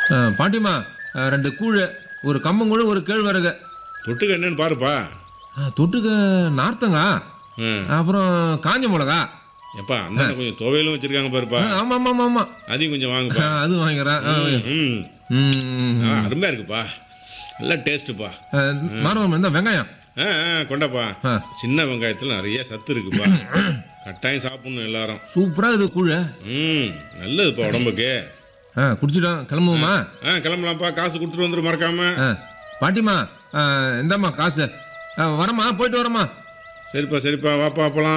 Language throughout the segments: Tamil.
ஆ, பாட்டிமா ஆ, ரெண்டு கூழ் ஒரு கம்மங்கூழ் ஒரு கேழ்வரகு தொட்டுக்க என்னன்னு பாருப்பா ஆ, தொட்டுக்க நார்த்தங்கா ம் அப்புறம் காஞ்ச மிளகா எப்பா அந்த கொஞ்சம் துவையலும் வச்சிருக்காங்க பாருப்பா ஆ, ஆமா ஆமா ஆமா ஆமா அதையும் கொஞ்சம் ஆ, வாங்குப்பா அது வாங்கிக்கிறேன் ஆ, ம் ம், ஆ, அருமையா இருக்குப்பா நல்லா டேஸ்ட்டுப்பா ஆ, மாணவன் இந்த வெங்காயம் ஆ ஆ கொண்டாப்பா ஆ. சின்ன வெங்காயத்தில் நிறைய சத்து இருக்குப்பா கட்டாயம் சாப்பிடணும் எல்லாரும் சூப்பரா இது கூழ் ம் நல்லதுப்பா உடம்புக்கு ஆ குடிச்சிட்டோம் கிளம்புவோமா ஆ கிளம்பலாம்ப்பா காசு கொடுத்துட்டு வந்துரு மறக்காம ஆ, பாட்டிமா ஆ, இந்தாம்மா காசு ஆ, வரேம்மா போயிட்டு வரேம்மா சரிப்பா சரிப்பா வாப்பா போலாம்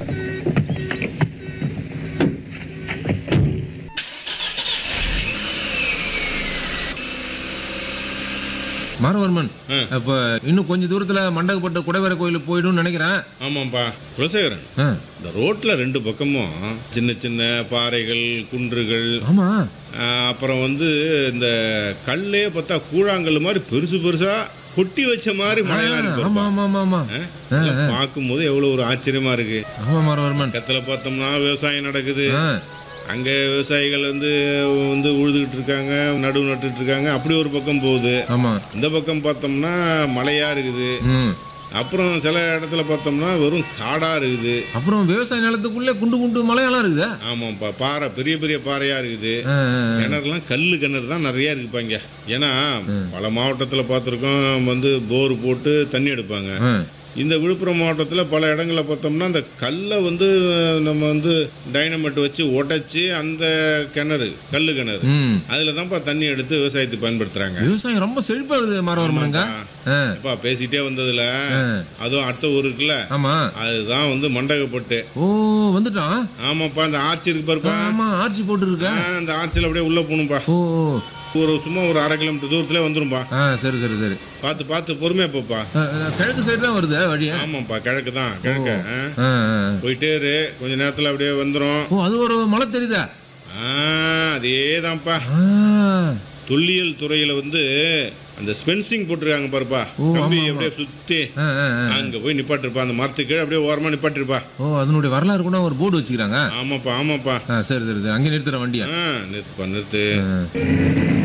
மாரவர்மன் ஆ. இப்போ இன்னும் கொஞ்ச தூரத்துல மண்டகப்பட்ட குடைவரை கோயிலுக்கு போயிடும்னு நினைக்கிறேன் ஆமாம்ப்பா குலசேகரன் ஆ, இந்த ரோட்ல ரெண்டு பக்கமும் சின்ன சின்ன பாறைகள் குன்றுகள் ஆமா ஆ, அப்புறம் வந்து இந்த கல்லே பார்த்தா கூழாங்கல் மாதிரி பெருசு பெருசா கொட்டி வச்ச மாதிரி மலையெல்லாம் ஆமா இருக்கு ஆமா ஆமா ஆமா பார்க்கும்போது எவ்வளவு ஒரு ஆச்சரியமா இருக்கு ஆமா மாரவர்மன் பக்கத்துல பார்த்தோம்னா விவசாயம் நடக்குது ஆ, அங்க விவசாயிகள் வந்து வந்து உழுதுகிட்டு இருக்காங்க நடுவு நட்டுட்டு இருக்காங்க அப்படி ஒரு பக்கம் போகுது ஆமா இந்த பக்கம் பார்த்தோம்னா மலையா இருக்குது ம் அப்புறம் சில இடத்துல பார்த்தோம்னா வெறும் காடா இருக்குது அப்புறம் விவசாய நிலத்துக்குள்ளே குண்டு குண்டு மலையெல்லாம் இருக்குதா ஆமாப்பா பாறை பெரிய பெரிய பாறையா இருக்குது ஆ, ஆ, ஆ. கிணறுலாம் கல் கிணறு தான் நிறைய இருக்குப்பா இங்க ஏன்னா பல மாவட்டத்தில் பார்த்துருக்கோம் வந்து போர் போட்டு தண்ணி எடுப்பாங்க ஆ, இந்த விழுப்புரம் மாவட்டத்தில் பல இடங்களில் பார்த்தோம்னா அந்த கல்லை வந்து நம்ம வந்து டைனமெட் வச்சு உடைச்சி அந்த கிணறு கல் கிணறு ம் அதில் தான்ப்பா தண்ணி எடுத்து விவசாயத்துக்கு பயன்படுத்துகிறாங்க விவசாயம் ரொம்ப செழிப்பாகுது மாரவர்மனுங்க ஆ அப்பா பேசிட்டே வந்ததுல ஆ. அதுவும் அடுத்த ஊர் இருக்குல்ல ஆமா அதுதான் வந்து மண்டகப்பட்டு ஓ வந்துட்டான் ஆமாப்பா அந்த ஆர்ச்சி இருக்கு பாருப்பா ஆமா ஆர்ச்சி போட்டு இருக்க ஆ, அந்த ஆர்ச்சியில் அப்படியே உள்ளே போகணும்பா ஓ ஓ. ஒரு சும்மா ஒரு அரை கிலோமீட்டர் தூரத்துல வந்துரும்பா ஆ சரி சரி சரி பார்த்து பார்த்து பொறுமையா போப்பா ஆ, ஆ, கிழக்கு சைடு தான் வருது வழி ஆ, ஆமாப்பா கிழக்கு தான் கிழக்க ஆ. ஆ, ஆ. போயிட்டே இரு கொஞ்ச நேரத்துல அப்படியே வந்துரும் ஓ அது ஒரு மலை தெரியுதா ஆ அதே தான்ப்பா ஆ, தொல்லியல் துறையில வந்து அந்த ஸ்பென்சிங் போட்டிருக்காங்க பாருப்பா ஓ, கம்பி ஆமா, அப்படியே சுத்தி ஆ, ஆ, ஆ. அங்க போய் நிப்பாட்டிருப்பா அந்த மரத்துக்கு கீழே அப்படியே ஓரமா நிப்பாட்டிருப்பா ஓ அதனுடைய வரலாறு கூட ஒரு போர்டு வச்சுக்கிறாங்க ஆமாப்பா ஆமாப்பா ஆ சரி சரி சரி அங்கே நிறுத்துற வண்டியா ஆ நிறுத்துப்பா நிறுத்து ஆ.